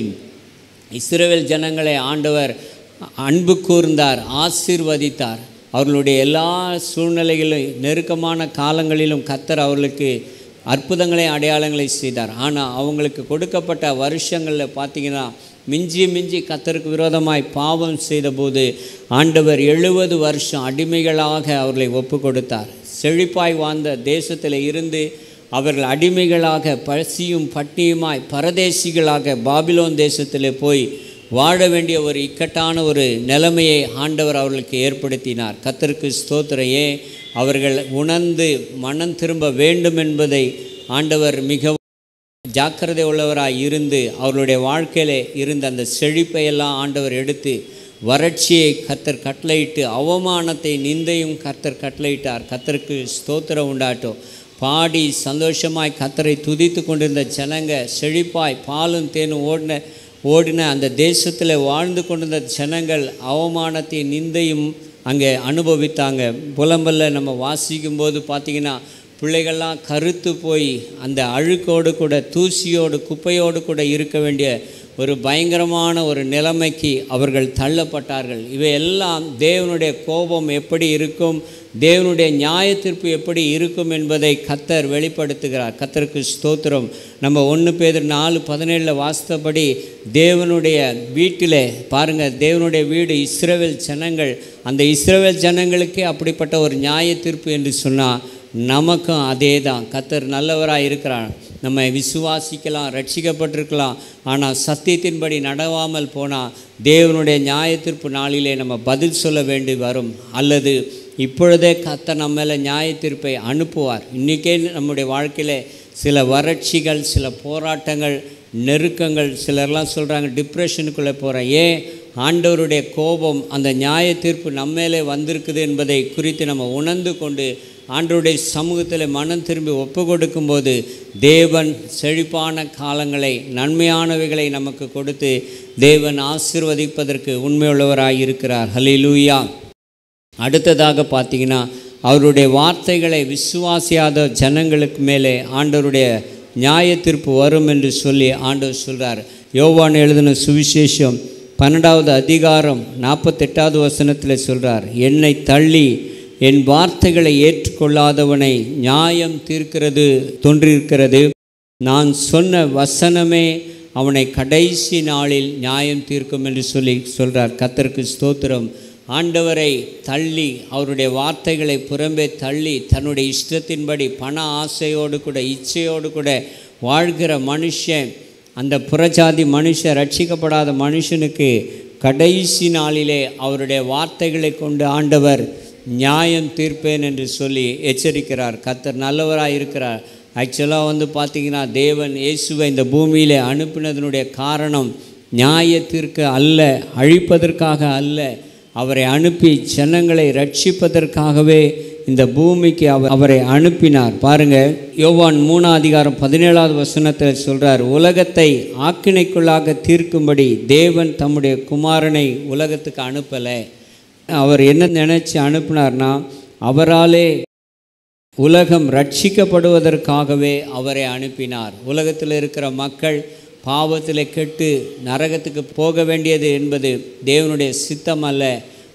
இஸ்ரேல் ஜனங்களை ஆண்டவர் அன்பு கூர்ந்தார் ஆசீர்வதித்தார் அவர்களுடைய எல்லா சூழ்நிலைகளிலும் நெருக்கமான காலங்களிலும் கத்தர் அவர்களுக்கு அற்புதங்களை அடையாளங்களை செய்தார் ஆனால் அவங்களுக்கு கொடுக்கப்பட்ட வருஷங்களில் பார்த்தீங்கன்னா மிஞ்சி மிஞ்சி கத்தருக்கு விரோதமாய் பாவம் செய்தபோது ஆண்டவர் எழுபது வருஷம் அடிமைகளாக அவர்களை ஒப்பு கொடுத்தார் செழிப்பாய் வாழ்ந்த தேசத்தில் இருந்து அவர்கள் அடிமைகளாக பசியும் பட்டியுமாய் பரதேசிகளாக பாபிலோன் தேசத்தில் போய் வாழ வேண்டிய ஒரு இக்கட்டான ஒரு நிலைமையை ஆண்டவர் அவர்களுக்கு ஏற்படுத்தினார் கத்தருக்கு ஸ்தோத்திரையே அவர்கள் உணர்ந்து மனம் திரும்ப வேண்டும் என்பதை ஆண்டவர் மிகவும் ஜாக்கிரதை உள்ளவராய் இருந்து அவர்களுடைய வாழ்க்கையில் இருந்த அந்த செழிப்பை எல்லாம் ஆண்டவர் எடுத்து வறட்சியை கர்த்தர் கட்டளையிட்டு அவமானத்தை நிந்தையும் கர்த்தர் கட்டளையிட்டார் கர்த்தருக்கு ஸ்தோத்திரம் உண்டாட்டும் பாடி சந்தோஷமாய் கர்த்தரை துதித்து கொண்டிருந்த ஜனங்க செழிப்பாய் பாலும் தேனும் ஓடின ஓடின அந்த தேசத்தில் வாழ்ந்து கொண்டிருந்த ஜனங்கள் அவமானத்தை நிந்தையும் அங்கே அனுபவித்தாங்க புலம்பல்ல நம்ம வாசிக்கும்போது பார்த்திங்கன்னா பிள்ளைகள்லாம் கருத்து போய் அந்த அழுக்கோடு கூட தூசியோடு குப்பையோடு கூட இருக்க வேண்டிய ஒரு பயங்கரமான ஒரு நிலைமைக்கு அவர்கள் தள்ளப்பட்டார்கள் இவையெல்லாம் தேவனுடைய கோபம் எப்படி இருக்கும் தேவனுடைய நியாய தீர்ப்பு எப்படி இருக்கும் என்பதை கத்தர் வெளிப்படுத்துகிறார் கத்தருக்கு ஸ்தோத்திரம் நம்ம ஒன்று பேர் நாலு பதினேழில் வாசித்தபடி தேவனுடைய வீட்டிலே பாருங்கள் தேவனுடைய வீடு இஸ்ரவேல் ஜனங்கள் அந்த இஸ்ரவேல் ஜனங்களுக்கே அப்படிப்பட்ட ஒரு நியாய தீர்ப்பு என்று சொன்னால் நமக்கும் அதே தான் கத்தர் நல்லவராக இருக்கிறார் நம்ம விசுவாசிக்கலாம் ரட்சிக்கப்பட்டிருக்கலாம் ஆனால் சத்தியத்தின்படி நடவாமல் போனால் தேவனுடைய நியாயத்திற்பு நாளிலே நம்ம பதில் சொல்ல வேண்டி வரும் அல்லது இப்பொழுதே கத்த நம்ம மேலே நியாயத்தீர்ப்பை அனுப்புவார் இன்றைக்கே நம்முடைய வாழ்க்கையில் சில வறட்சிகள் சில போராட்டங்கள் நெருக்கங்கள் சிலர்லாம் சொல்கிறாங்க டிப்ரெஷனுக்குள்ளே போகிறேன் ஏன் ஆண்டவருடைய கோபம் அந்த நியாய தீர்ப்பு நம்ம மேலே வந்திருக்குது என்பதை குறித்து நம்ம உணர்ந்து கொண்டு ஆண்டவருடைய சமூகத்தில் மனம் திரும்பி ஒப்பு கொடுக்கும்போது தேவன் செழிப்பான காலங்களை நன்மையானவைகளை நமக்கு கொடுத்து தேவன் ஆசிர்வதிப்பதற்கு உண்மையுள்ளவராய் இருக்கிறார் ஹலிலூயா அடுத்ததாக பார்த்தீங்கன்னா அவருடைய வார்த்தைகளை விசுவாசியாத ஜனங்களுக்கு மேலே ஆண்டவருடைய நியாய தீர்ப்பு வரும் என்று சொல்லி ஆண்டவர் சொல்கிறார் யோவான் எழுதின சுவிசேஷம் பன்னெண்டாவது அதிகாரம் நாற்பத்தெட்டாவது வசனத்தில் சொல்கிறார் என்னை தள்ளி என் வார்த்தைகளை ஏற்றுக்கொள்ளாதவனை நியாயம் தீர்க்கிறது தோன்றியிருக்கிறது நான் சொன்ன வசனமே அவனை கடைசி நாளில் நியாயம் தீர்க்கும் என்று சொல்லி சொல்கிறார் கத்தருக்கு ஸ்தோத்திரம் ஆண்டவரை தள்ளி அவருடைய வார்த்தைகளை புறம்பே தள்ளி தன்னுடைய இஷ்டத்தின்படி பண ஆசையோடு கூட இச்சையோடு கூட வாழ்கிற மனுஷன் அந்த புறஜாதி மனுஷன் ரட்சிக்கப்படாத மனுஷனுக்கு கடைசி நாளிலே அவருடைய வார்த்தைகளை கொண்டு ஆண்டவர் நியாயம் தீர்ப்பேன் என்று சொல்லி எச்சரிக்கிறார் கத்தர் நல்லவராக இருக்கிறார் ஆக்சுவலாக வந்து பார்த்திங்கன்னா தேவன் இயேசுவை இந்த பூமியில் அனுப்பினதனுடைய காரணம் நியாய தீர்க்க அல்ல அழிப்பதற்காக அல்ல அவரை அனுப்பி ஜனங்களை ரட்சிப்பதற்காகவே இந்த பூமிக்கு அவர் அவரை அனுப்பினார் பாருங்க யோவான் மூணாம் அதிகாரம் பதினேழாவது வசனத்தில் சொல்றார் உலகத்தை ஆக்கினைக்குள்ளாக தீர்க்கும்படி தேவன் தம்முடைய குமாரனை உலகத்துக்கு அனுப்பலை அவர் என்ன நினைச்சு அனுப்பினார்னா அவராலே உலகம் ரட்சிக்கப்படுவதற்காகவே அவரை அனுப்பினார் உலகத்தில் இருக்கிற மக்கள் பாவத்தில் கெட்டு நரகத்துக்கு போக வேண்டியது என்பது தேவனுடைய சித்தம் அல்ல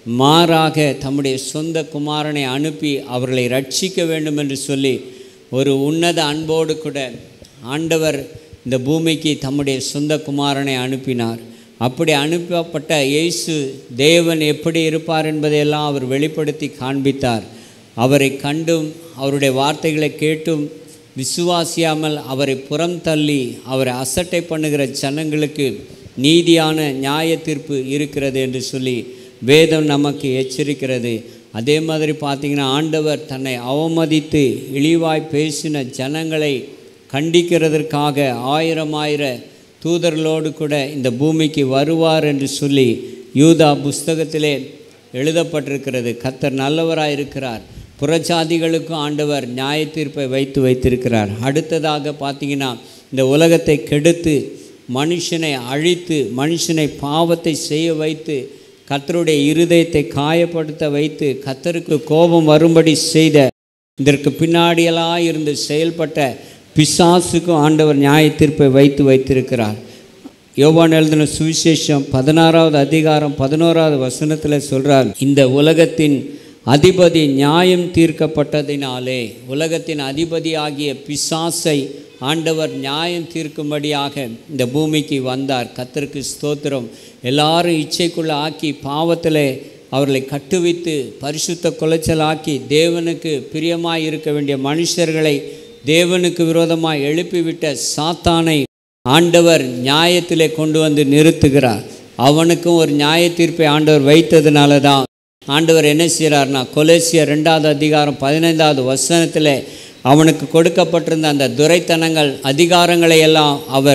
மாறாக தம்முடைய சொந்த குமாரனை அனுப்பி அவர்களை ரட்சிக்க வேண்டும் என்று சொல்லி ஒரு உன்னத அன்போடு கூட ஆண்டவர் இந்த பூமிக்கு தம்முடைய சொந்த குமாரனை அனுப்பினார் அப்படி அனுப்பப்பட்ட இயேசு தேவன் எப்படி இருப்பார் என்பதையெல்லாம் அவர் வெளிப்படுத்தி காண்பித்தார் அவரை கண்டும் அவருடைய வார்த்தைகளை கேட்டும் விசுவாசியாமல் அவரை புறம் தள்ளி அவரை அசட்டை பண்ணுகிற ஜனங்களுக்கு நீதியான நியாய தீர்ப்பு இருக்கிறது என்று சொல்லி வேதம் நமக்கு எச்சரிக்கிறது அதே மாதிரி பார்த்திங்கன்னா ஆண்டவர் தன்னை அவமதித்து இழிவாய் பேசின ஜனங்களை கண்டிக்கிறதற்காக ஆயிரம் ஆயிர தூதர்களோடு கூட இந்த பூமிக்கு வருவார் என்று சொல்லி யூதா புஸ்தகத்திலே எழுதப்பட்டிருக்கிறது கத்தர் நல்லவராக இருக்கிறார் புறஜாதிகளுக்கும் ஆண்டவர் நியாய தீர்ப்பை வைத்து வைத்திருக்கிறார் அடுத்ததாக பார்த்தீங்கன்னா இந்த உலகத்தை கெடுத்து மனுஷனை அழித்து மனுஷனை பாவத்தை செய்ய வைத்து கத்தருடைய இருதயத்தை காயப்படுத்த வைத்து கத்தருக்கு கோபம் வரும்படி செய்த இதற்கு பின்னாடியெல்லாம் இருந்து செயல்பட்ட பிசாசுக்கும் ஆண்டவர் நியாய தீர்ப்பை வைத்து வைத்திருக்கிறார் யோவான் எழுதின சுவிசேஷம் பதினாறாவது அதிகாரம் பதினோராவது வசனத்தில் சொல்கிறார் இந்த உலகத்தின் அதிபதி நியாயம் தீர்க்கப்பட்டதினாலே உலகத்தின் அதிபதியாகிய பிசாசை ஆண்டவர் நியாயம் தீர்க்கும்படியாக இந்த பூமிக்கு வந்தார் கத்தருக்கு ஸ்தோத்திரம் எல்லாரும் இச்சைக்குள்ளே ஆக்கி பாவத்தில் அவர்களை கட்டுவித்து பரிசுத்த குலைச்சலாக்கி தேவனுக்கு பிரியமாய் இருக்க வேண்டிய மனுஷர்களை தேவனுக்கு விரோதமாக எழுப்பிவிட்ட சாத்தானை ஆண்டவர் நியாயத்திலே கொண்டு வந்து நிறுத்துகிறார் அவனுக்கும் ஒரு நியாய தீர்ப்பை ஆண்டவர் வைத்ததுனால தான் ஆண்டவர் என்ன செய்கிறார்னா கொலேசிய ரெண்டாவது அதிகாரம் பதினைந்தாவது வசனத்தில் அவனுக்கு கொடுக்கப்பட்டிருந்த அந்த துரைத்தனங்கள் அதிகாரங்களை எல்லாம் அவர்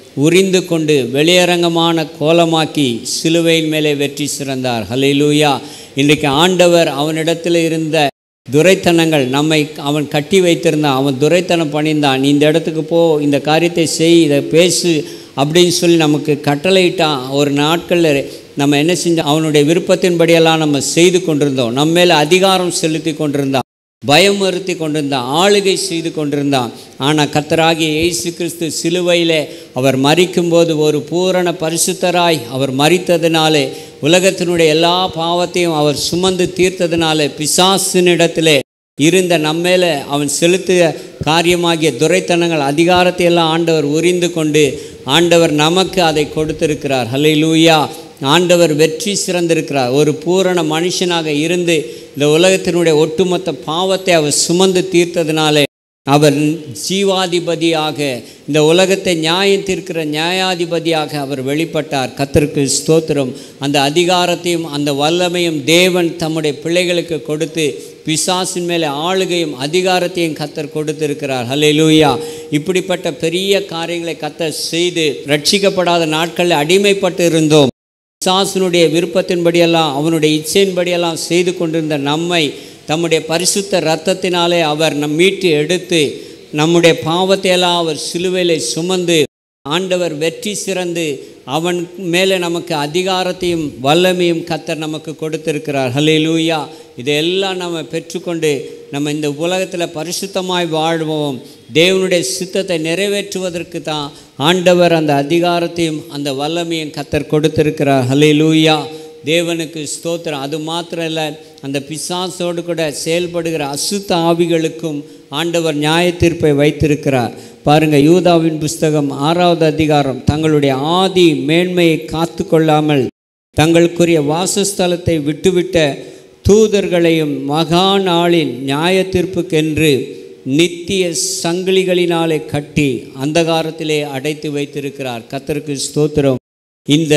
உரிந்து கொண்டு வெளியரங்கமான கோலமாக்கி சிலுவையின் மேலே வெற்றி சிறந்தார் ஹalleluya இன்றைக்கு ஆண்டவர் அவனிடத்தில் இருந்த துரைத்தனங்கள் நம்மை அவன் கட்டி வைத்திருந்தான் அவன் துரைத்தனம் பண்ணியிருந்தான் நீ இந்த இடத்துக்கு போ இந்த காரியத்தை செய் இதை பேசு அப்படின்னு சொல்லி நமக்கு கட்டளையிட்டான் ஒரு நாட்களில் நம்ம என்ன செஞ்சோம் அவனுடைய விருப்பத்தின்படியெல்லாம் நம்ம செய்து கொண்டிருந்தோம் நம்ம மேலே அதிகாரம் செலுத்தி கொண்டிருந்தான் பயமுறுத்தி கொண்டிருந்தான் ஆளுகை செய்து கொண்டிருந்தான் ஆனால் கத்தராகிய இயேசு கிறிஸ்து சிலுவையிலே அவர் மறிக்கும்போது ஒரு பூரண பரிசுத்தராய் அவர் மறித்ததினாலே உலகத்தினுடைய எல்லா பாவத்தையும் அவர் சுமந்து தீர்த்ததினாலே பிசாசினிடத்திலே இருந்த நம்மேல அவன் செலுத்திய காரியமாகிய துரைத்தனங்கள் அதிகாரத்தை எல்லாம் ஆண்டவர் உரிந்து கொண்டு ஆண்டவர் நமக்கு அதை கொடுத்திருக்கிறார் ஹல்லேலூயா ஆண்டவர் வெற்றி சிறந்திருக்கிறார் ஒரு பூரண மனுஷனாக இருந்து இந்த உலகத்தினுடைய ஒட்டுமொத்த பாவத்தை அவர் சுமந்து தீர்த்ததினாலே அவர் ஜீவாதிபதியாக இந்த உலகத்தை நியாயம் தீர்க்கிற நியாயாதிபதியாக அவர் வெளிப்பட்டார் கத்தருக்கு ஸ்தோத்திரம் அந்த அதிகாரத்தையும் அந்த வல்லமையும் தேவன் தம்முடைய பிள்ளைகளுக்கு கொடுத்து பிசாசின் மேலே ஆளுகையும் அதிகாரத்தையும் கத்தர் கொடுத்திருக்கிறார் ஹalleluya இப்படிப்பட்ட பெரிய காரியங்களை கத்தர் செய்து ரட்சிக்கப்படாத நாட்களில் அடிமைப்பட்டு இருந்தோம் பிசாசினுடைய விருப்பத்தின்படியெல்லாம் அவனுடைய இச்சையின்படியெல்லாம் செய்து கொண்டிருந்த நம்மை தம்முடைய பரிசுத்த இரத்தத்தினாலே அவர் நம் மீட்டு எடுத்து நம்முடைய பாவத்தையெல்லாம் அவர் சிலுவையிலே சுமந்து ஆண்டவர் வெற்றி சிறந்து அவன் மேலே நமக்கு அதிகாரத்தையும் வல்லமையும் கத்தர் நமக்கு கொடுத்திருக்கிறார் ஹalleluya இதையெல்லாம் நம்ம பெற்றுக்கொண்டு நம்ம இந்த உலகத்தில் பரிசுத்தமாய் வாழ்வோம் தேவனுடைய சித்தத்தை நிறைவேற்றுவதற்கு தான் ஆண்டவர் அந்த அதிகாரத்தையும் அந்த வல்லமையும் கத்தர் கொடுத்திருக்கிறார் ஹalleluya தேவனுக்கு ஸ்தோத்திரம் அது மாத்திரம் இல்லை அந்த பிசாசோடு கூட செயல்படுகிற அசுத்த ஆவிகளுக்கும் ஆண்டவர் நியாய தீர்ப்பை வைத்திருக்கிறார் பாருங்க யூதாவின் புஸ்தகம் ஆறாவது அதிகாரம் தங்களுடைய ஆதி மேன்மையை காத்து கொள்ளாமல் தங்களுக்குரிய வாசஸ்தலத்தை விட்டுவிட்ட தூதர்களையும் மகா நாளின் நியாய தீர்ப்புக்கென்று நித்திய சங்கிலிகளினாலே கட்டி அந்தகாரத்திலே அடைத்து வைத்திருக்கிறார் கத்தருக்கு ஸ்தோத்திரம் இந்த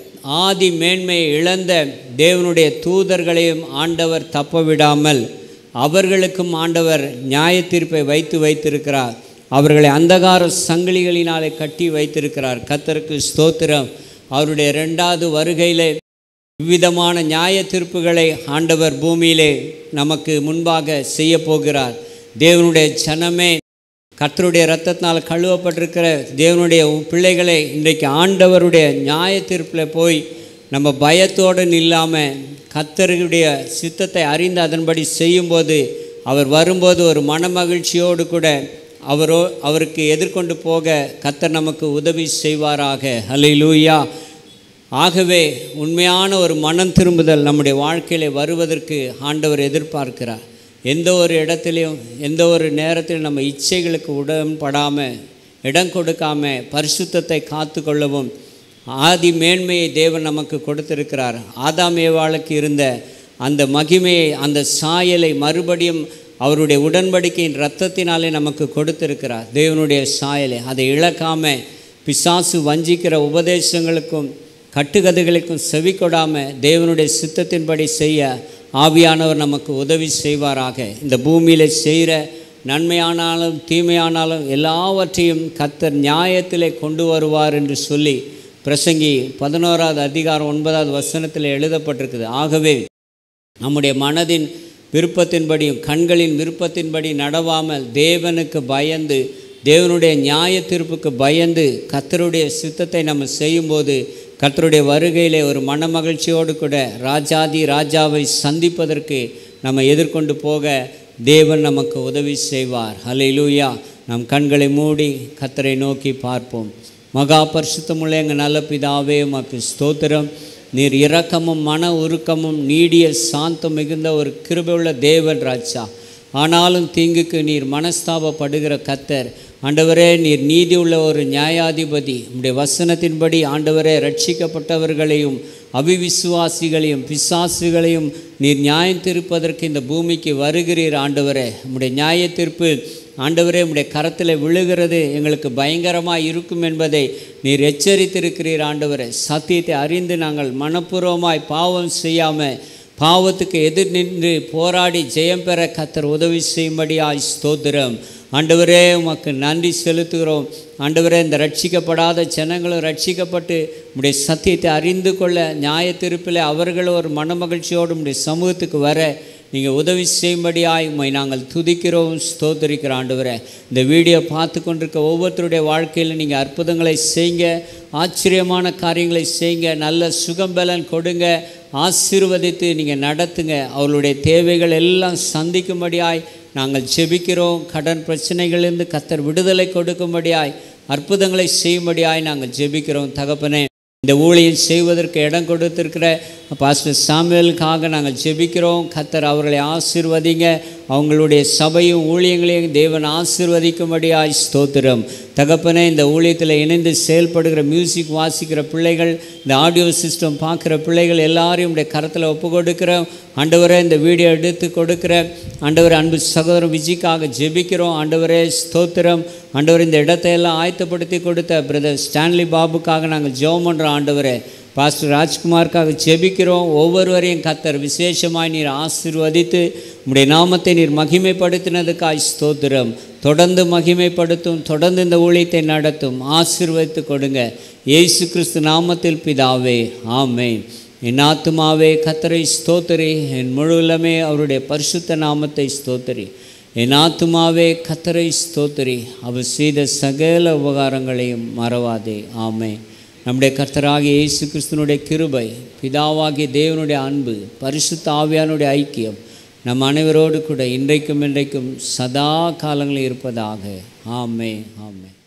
ஆதி மேன்மையை இழந்த தேவனுடைய தூதர்களையும் ஆண்டவர் தப்ப விடாமல் அவர்களுக்கும் ஆண்டவர் நியாய தீர்ப்பை வைத்து வைத்திருக்கிறார் அவர்களை அந்தகார சங்கிலிகளினாலே கட்டி வைத்திருக்கிறார் கத்தருக்கு ஸ்தோத்திரம் அவருடைய ரெண்டாவது வருகையிலே விவிதமான நியாய தீர்ப்புகளை ஆண்டவர் பூமியிலே நமக்கு முன்பாக செய்ய போகிறார் தேவனுடைய ஜனமே கர்த்தருடைய இரத்தத்தினால் கழுவப்பட்டிருக்கிற தேவனுடைய பிள்ளைகளை இன்றைக்கு ஆண்டவருடைய நியாய தீர்ப்பில் போய் நம்ம பயத்தோடு இல்லாமல் கர்த்தருடைய சித்தத்தை அறிந்து அதன்படி செய்யும்போது அவர் வரும்போது ஒரு மனமகிழ்ச்சியோடு கூட அவரோ அவருக்கு எதிர்கொண்டு போக கர்த்தர் நமக்கு உதவி செய்வாராக ஹalleluya ஆகவே உண்மையான ஒரு மனம் திரும்புதல் நம்முடைய வாழ்க்கையில வருவதற்கு ஆண்டவர் எதிர்பார்க்கிறார் எந்த ஒரு இடத்துலையும் எந்த ஒரு நேரத்திலும் நம்ம இச்சைகளுக்கு உடன்படாமல் இடம் கொடுக்காம பரிசுத்தத்தை காத்து கொள்ளவும் ஆதி மேன்மையை தேவன் நமக்கு கொடுத்திருக்கிறார் ஆதாம் ஏவாளுக்கு இருந்த அந்த மகிமையை அந்த சாயலை மறுபடியும் அவருடைய உடன்படிக்கையின் இரத்தத்தினாலே நமக்கு கொடுத்திருக்கிறார் தேவனுடைய சாயலை அதை இழக்காம பிசாசு வஞ்சிக்கிற உபதேசங்களுக்கும் கட்டுக்கதைகளுக்கும் செவி கொடாமல் தேவனுடைய சித்தத்தின்படி செய்ய ஆவியானவர் நமக்கு உதவி செய்வாராக இந்த பூமியில் செய்கிற நன்மையானாலும் தீமையானாலும் எல்லாவற்றையும் கத்தர் நியாயத்திலே கொண்டு வருவார் என்று சொல்லி பிரசங்கி பதினோராவது அதிகாரம் ஒன்பதாவது வசனத்தில் எழுதப்பட்டிருக்குது ஆகவே நம்முடைய மனதின் விருப்பத்தின்படியும் கண்களின் விருப்பத்தின்படி நடவாமல் தேவனுக்கு பயந்து தேவனுடைய நியாய தீர்ப்புக்கு பயந்து கத்தருடைய சித்தத்தை நம்ம செய்யும்போது கர்த்தருடைய வருகையிலே ஒரு மனமகிழ்ச்சியோடு கூட ராஜாதி ராஜாவை சந்திப்பதற்கு நம்ம எதிர்கொண்டு போக தேவன் நமக்கு உதவி செய்வார் ஹalleluya நம் கண்களை மூடி கத்தரை நோக்கி பார்ப்போம் மகா பரிசுத்தமுள்ள எங்கள் நல்ல பிதாவே உமக்கு ஸ்தோத்திரம் நீர் இரக்கமும் மன உருக்கமும் நீடிய சாந்தம் மிகுந்த ஒரு கிருபையுள்ள தேவன் ராஜா ஆனாலும் தீங்குக்கு நீர் மனஸ்தாபப்படுகிற கத்தர் ஆண்டவரே நீர் நீதி உள்ள ஒரு நியாயாதிபதி உம்முடைய வசனத்தின்படி ஆண்டவரே ரட்சிக்கப்பட்டவர்களையும் அவிவிசுவாசிகளையும் பிசாசுகளையும் நீர் நியாயம் தீர்ப்பதற்கு இந்த பூமிக்கு வருகிறீர் ஆண்டவரே உம்முடைய நியாய தீர்ப்பு ஆண்டவரே உம்முடைய கரத்தில் விழுகிறது எங்களுக்கு பயங்கரமாக இருக்கும் என்பதை நீர் எச்சரித்திருக்கிறீர் ஆண்டவரே சத்தியத்தை அறிந்து நாங்கள் மனப்பூர்வமாய் பாவம் செய்யாமல் பாவத்துக்கு எதிர் நின்று போராடி ஜெயம் பெற கத்தர் உதவி செய்யும்படியாய் ஸ்தோத்திரம் ஆண்டவரே உமக்கு நன்றி செலுத்துகிறோம் ஆண்டவரே இந்த ரட்சிக்கப்படாத ஜனங்களும் ரட்சிக்கப்பட்டு உடைய சத்தியத்தை அறிந்து கொள்ள நியாய திருப்பில் அவர்களும் ஒரு மனமகிழ்ச்சியோடு உடைய சமூகத்துக்கு வர நீங்கள் உதவி செய்யும்படியாய் உம்மை நாங்கள் துதிக்கிறோம் ஸ்தோத்தரிக்கிறோம் ஆண்டவரே இந்த வீடியோ பார்த்து கொண்டிருக்க ஒவ்வொருத்தருடைய வாழ்க்கையில் நீங்கள் அற்புதங்களை செய்யுங்க ஆச்சரியமான காரியங்களை செய்யுங்க நல்ல சுகம்பலன் கொடுங்க ஆசீர்வதித்து நீங்கள் நடத்துங்க அவர்களுடைய தேவைகள் எல்லாம் சந்திக்கும்படியாய் நாங்கள் ஜெபிக்கிறோம் கடன் பிரச்சனைகளிலிருந்து கத்தர் விடுதலை கொடுக்கும்படியாய் அற்புதங்களை செய்யும்படியாய் நாங்கள் ஜெபிக்கிறோம் தகப்பனே இந்த ஊழியம் செய்வதற்கு இடம் கொடுத்திருக்கிற பாஸ்டர் சாமுவேலுக்காக நாங்கள் ஜெபிக்கிறோம் கத்தர் அவர்களை ஆசீர்வதிங்க அவங்களுடைய சபையும் ஊழியங்களையும் தேவன் ஆசீர்வதிக்கும்படியாய் ஸ்தோத்திரம் தகப்பனே இந்த ஊழியத்தில் இணைந்து செயல்படுகிற மியூசிக் வாசிக்கிற பிள்ளைகள் இந்த ஆடியோ சிஸ்டம் பார்க்குற பிள்ளைகள் எல்லாரையும் உடைய கரத்தில் ஒப்பு கொடுக்குறோம் ஆண்டவரே இந்த வீடியோ எடுத்து கொடுக்குற ஆண்டவர் அன்பு சகோதரன் விஜிக்காக ஜெபிக்கிறோம் ஆண்டவரே ஸ்தோத்திரம் ஆண்டவர் இந்த இடத்தை எல்லாம் ஆயத்தப்படுத்தி கொடுத்த பிரதர் ஸ்டான்லி பாபுக்காக நாங்கள் ஜெபம் பண்ணுறோம் ஆண்டவரே பாஸ்டர் ராஜ்குமாருக்காக ஜெபிக்கிறோம் ஒவ்வொருவரையும் கத்தர் விசேஷமாய் நீர் ஆசீர்வதித்து உம்முடைய நாமத்தை நீர் மகிமைப்படுத்தினதுக்காய் ஸ்தோத்திரம் தொடர்ந்து மகிமைப்படுத்தும் தொடர்ந்து இந்த ஊழியத்தை நடத்தும் ஆசீர்வதித்து கொடுங்க இயேசு கிறிஸ்து நாமத்தில் பிதாவே ஆமென் என் ஆத்துமாவே கத்தரை ஸ்தோத்தரி என் முழுவலமே அவருடைய பரிசுத்த நாமத்தை ஸ்தோத்தரி என் ஆத்துமாவே கத்தரை ஸ்தோத்தரி அவர் செய்த சகல உபகாரங்களையும் மறவாதே ஆமே நம்முடைய கர்த்தராகிய இயேசு கிறிஸ்துனுடைய கிருபை பிதாவாகிய தேவனுடைய அன்பு பரிசுத்த ஆவியானுடைய ஐக்கியம் நம் அனைவரோடு கூட இன்றைக்கும் இன்றைக்கும் சதா காலங்களில் இருப்பதாக ஆமே ஆமே